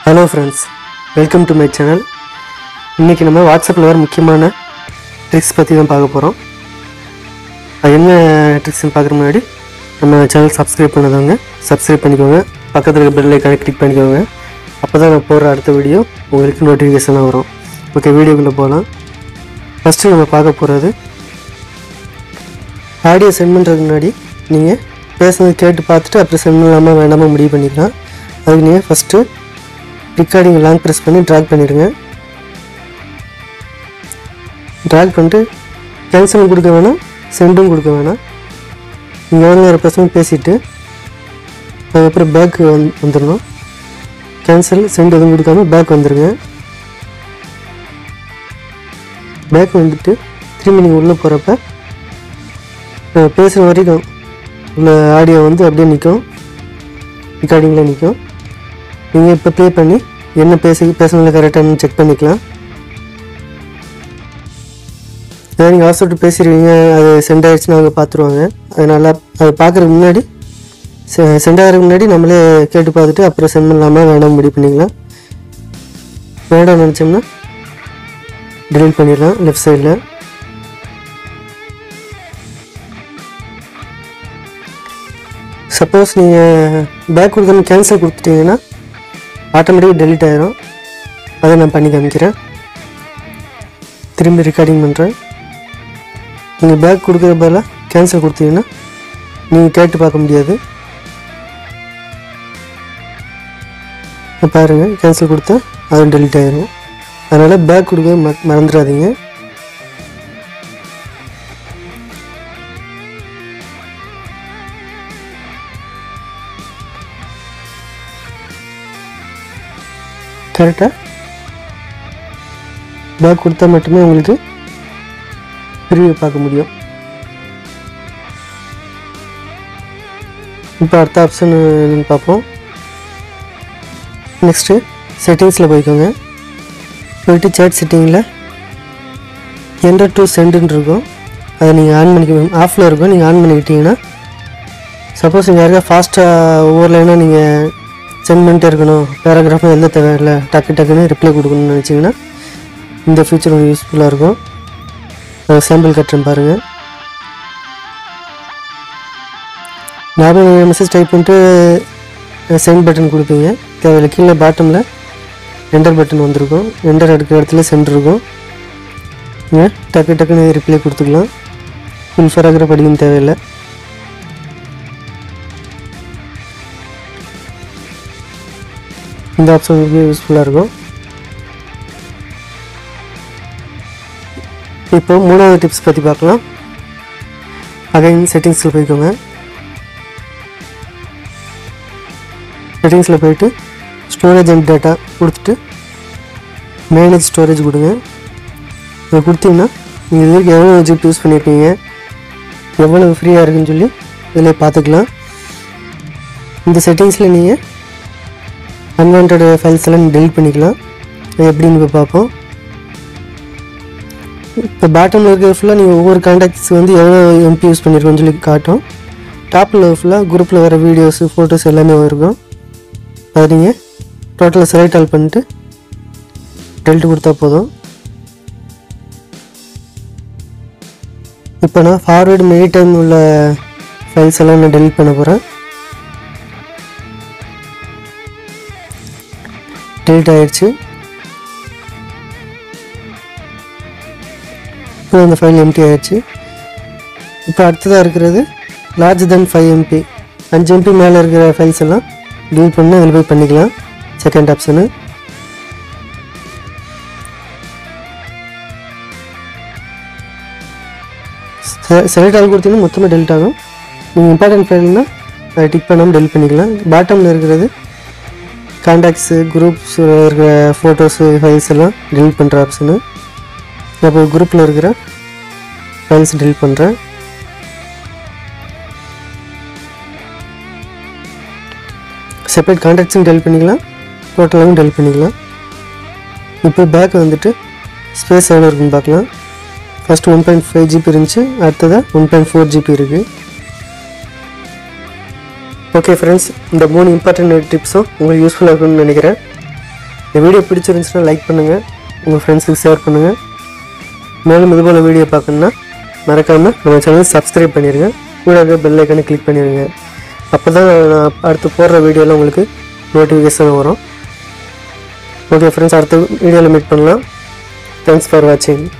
hello friends welcome to my channel இன்றைக்கி நம்ம வாட்ஸ்அப்பில் வர முக்கியமான ட்ரிக்ஸ் பற்றி தான் பார்க்க போகிறோம் அது என்ன ட்ரிக்ஸ்னு பார்க்குற முன்னாடி நம்ம சேனல் சப்ஸ்கிரைப் பண்ணதவங்க சப்ஸ்கிரைப் பண்ணிக்கோங்க பக்கத்தில் இருக்க பெல் ஐக்கானை கிளிக் பண்ணிக்கோங்க அப்போ தான் நான் போடுற அடுத்த வீடியோ உங்களுக்கு நோட்டிஃபிகேஷனாக வரும் ஓகே வீடியோக்குள்ளே போகலாம் ஃபஸ்ட்டு நம்ம பார்க்க போகிறது ஆடியோ சென்ட் பண்ணுறதுக்கு முன்னாடி நீங்கள் பேசுனது கேட்டு பார்த்துட்டு அப்புறம் சென்ட் பண்ணலாமா வேண்டாமா முடிவு பண்ணிக்கலாம் அதுக்கு நீங்கள் ஃபஸ்ட்டு ரெக்கார்டிங் லாங் ப்ரெஸ் பண்ணி ட்ராக் பண்ணிடுங்க ட்ராக் பண்ணிட்டு கேன்சலும் கொடுக்க வேணாம் சென்டும் கொடுக்க வேணாம் நீங்கள் வந்து ஒரு பர்சன் பேசிவிட்டு அதுக்கப்புறம் பேக் வந் வந்துடணும் கேன்சல் சென்ட் எதுவும் கொடுக்காம பேக் வந்துடுங்க பேக் வந்துட்டு திரும்பி நீங்கள் உள்ளே போகிறப்ப பேசுகிற வரைக்கும் உள்ள ஆடியோ வந்து அப்படியே நிற்கும் ரெக்கார்டிங்கில் நிற்கும் நீங்கள் இப்போ ப்ளே பண்ணி என்ன பேசி பேசணும்ல கரெக்டானு செக் பண்ணிக்கலாம் ஏன்னா நீங்கள் அவசரப்பட்டு பேசிடுவீங்க அது சென்ட் ஆகிடுச்சுன்னு அவங்க பார்த்துருவாங்க அதனால் அது பார்க்குறதுக்கு முன்னாடி சென்ட் ஆகிறதுக்கு முன்னாடி நம்மளே கேட்டு பார்த்துட்டு அப்புறம் சென்ட் பண்ணலாமா வேண்டாம் முடிவு பண்ணிக்கலாம் வேண்டாம் நினச்சோம்னா delete பண்ணிடலாம் லெஃப்ட் சைடில் சப்போஸ் நீங்கள் பேக் கொடுக்கணும் கேன்சல் கொடுத்துட்டீங்கன்னா ஆட்டோமேட்டிக்காக delete ஆயிரும் அதை நான் பண்ணி காமிக்கிறேன் திரும்பி ரெக்கார்டிங் பண்ணுறேன் நீங்கள் பேக் கொடுக்குற பதிலாக கேன்சல் கொடுத்தீங்கன்னா நீங்கள் கேட்டு பார்க்க முடியாது இப்ப பாருங்க கேன்சல் கொடுத்தா அது delete ஆயிரும் அதனால் பேக் கொடுக்க ம மறந்துடாதீங்க கரெக்டாக பேக் கொடுத்தா மட்டுமே உங்களுக்கு ரிவ்யூ பார்க்க முடியும் இப்போ அடுத்த ஆப்ஷன் என்னன்னு பார்ப்போம் நெக்ஸ்ட்டு செட்டிங்ஸில் போய்க்கோங்க போயிட்டு சேட் செட்டிங்கில் என்டர் டு சென்டுன்னு இருக்கும் அதை நீங்கள் ஆன் பண்ணிக்க ஆஃபில் இருக்கும் நீங்கள் ஆன் பண்ணிக்கிட்டீங்கன்னா சப்போஸ் நீங்கள் யாருக்கா ஃபாஸ்ட்டாக ஒவ்வொரு லைனாக நீங்கள் சென்ட் பண்ணிட்டே இருக்கணும் பேராகிராஃபும் எழுத தேவையில்லை டக்கு டக்குன்னு ரிப்ளை கொடுக்கணும்னு நினச்சிங்கன்னா இந்த ஃபீச்சர் உங்களுக்கு யூஸ்ஃபுல்லாக இருக்கும் நான் சாம்பிள் கட்டுறேன் பாருங்கள் நார்மல் மெசேஜ் டைப் பண்ணிட்டு சென்ட் பட்டன் கொடுப்பீங்க தேவையில்லை கீழே பாட்டமில் என்டர் பட்டன் வந்திருக்கும் என்டர் எடுக்கிற இடத்துல சென்ட் இருக்கும் நீங்கள் டக்கு டக்குன்னு ரிப்ளை கொடுத்துக்கலாம் ஃபுல் பேராகிராஃப் படிக்கணும் தேவையில்லை இந்த ஆப்ஷன் உங்களுக்கு யூஸ்ஃபுல்லாக இருக்கும் இப்போ மூணாவது டிப்ஸ் பற்றி பார்க்கலாம் அகைன் செட்டிங்ஸில் போய்க்கோங்க செட்டிங்ஸில் போயிட்டு ஸ்டோரேஜ் அண்ட் டேட்டா கொடுத்துட்டு மேனேஜ் ஸ்டோரேஜ் கொடுங்க இதை கொடுத்தீங்கன்னா நீங்கள் இது வரைக்கும் எவ்வளோ ஜிபி யூஸ் பண்ணியிருக்கீங்க எவ்வளோ ஃப்ரீயாக இருக்குன்னு சொல்லி இதில் பார்த்துக்கலாம் இந்த செட்டிங்ஸில் நீங்கள் அன்வான்ட் ஃபைல்ஸ் எல்லாம் டெலிட் பண்ணிக்கலாம் அது எப்படின்னு இப்போ பார்ப்போம் இப்போ பாட்டமில் இருக்கிற ஃபுல்லாக நீங்கள் ஒவ்வொரு கான்டாக்ட்ஸ் வந்து எவ்வளோ எம்பி யூஸ் பண்ணியிருக்கோன்னு சொல்லி காட்டும் டாப்பில் ஃபுல்லாக குரூப்பில் வர வீடியோஸு ஃபோட்டோஸ் எல்லாமே இருக்கும் அதை நீங்கள் டோட்டலாக செலக்ட் ஆல் பண்ணிட்டு டெலிட் கொடுத்தா போதும் இப்போ நான் ஃபார்வேர்டு மெனி டைம் உள்ள ஃபைல்ஸ் எல்லாம் நான் டெலிட் பண்ண போகிறேன் டெலிட் ஆயிடுச்சு இப்போ அந்த ஃபைல் எம்டி ஆயிடுச்சு இப்போ அடுத்ததாக இருக்கிறது லார்ஜ் தென் ஃபைவ் எம்பி அஞ்சு எம்பி மேலே இருக்கிற ஃபைல்ஸ் எல்லாம் டெலிட் பண்ணி அதில் போய் பண்ணிக்கலாம் செகண்ட் ஆப்ஷனு செலக்ட் ஆகி கொடுத்தீங்கன்னா மொத்தமாக டெலிட் ஆகும் நீங்கள் இம்பார்ட்டன்ட் ஃபைல்னால் அதை டிக் பண்ணாமல் டெலிட் பண்ணிக்கலாம் பாட்டமில் இருக்கிறது கான்டாக்ட்ஸு குரூப்ஸ் இருக்கிற ஃபோட்டோஸு ஃபைல்ஸ் எல்லாம் டெலிட் பண்ணுற ஆப்ஷனு இப்போ குரூப்பில் இருக்கிற ஃபைல்ஸ் டெலிட் பண்ணுறேன் செப்பரேட் கான்டாக்ட்ஸும் டெலிட் பண்ணிக்கலாம் டோட்டலாகவும் டெலிட் பண்ணிக்கலாம் இப்போ பேக் வந்துட்டு ஸ்பேஸ் எவ்வளோ இருக்குன்னு பார்க்கலாம் first one point five GB இருந்துச்சு அடுத்ததாக ஒன் பாயிண்ட் ஃபோர் ஜிபி இருக்குது ஓகே ஃப்ரெண்ட்ஸ் இந்த மூணு இம்பார்ட்டன்ட் டிப்ஸும் உங்களுக்கு யூஸ்ஃபுல்லாக இருக்கும்னு நினைக்கிறேன் இந்த வீடியோ பிடிச்சிருந்துச்சுன்னா லைக் பண்ணுங்கள் உங்கள் ஃப்ரெண்ட்ஸுக்கு ஷேர் பண்ணுங்கள் மேலும் இது போல் வீடியோ பார்க்கணுன்னா மறக்காமல் நம்ம சேனல் சப்ஸ்கிரைப் பண்ணிடுங்க கூட இருக்க பெல் ஐக்கனை கிளிக் பண்ணிடுங்க அப்போ தான் நான் அடுத்து போடுற வீடியோவில் உங்களுக்கு நோட்டிஃபிகேஷன் வரும் ஓகே ஃப்ரெண்ட்ஸ் அடுத்த வீடியோவில் மீட் பண்ணலாம் தேங்க்ஸ் ஃபார் வாட்சிங்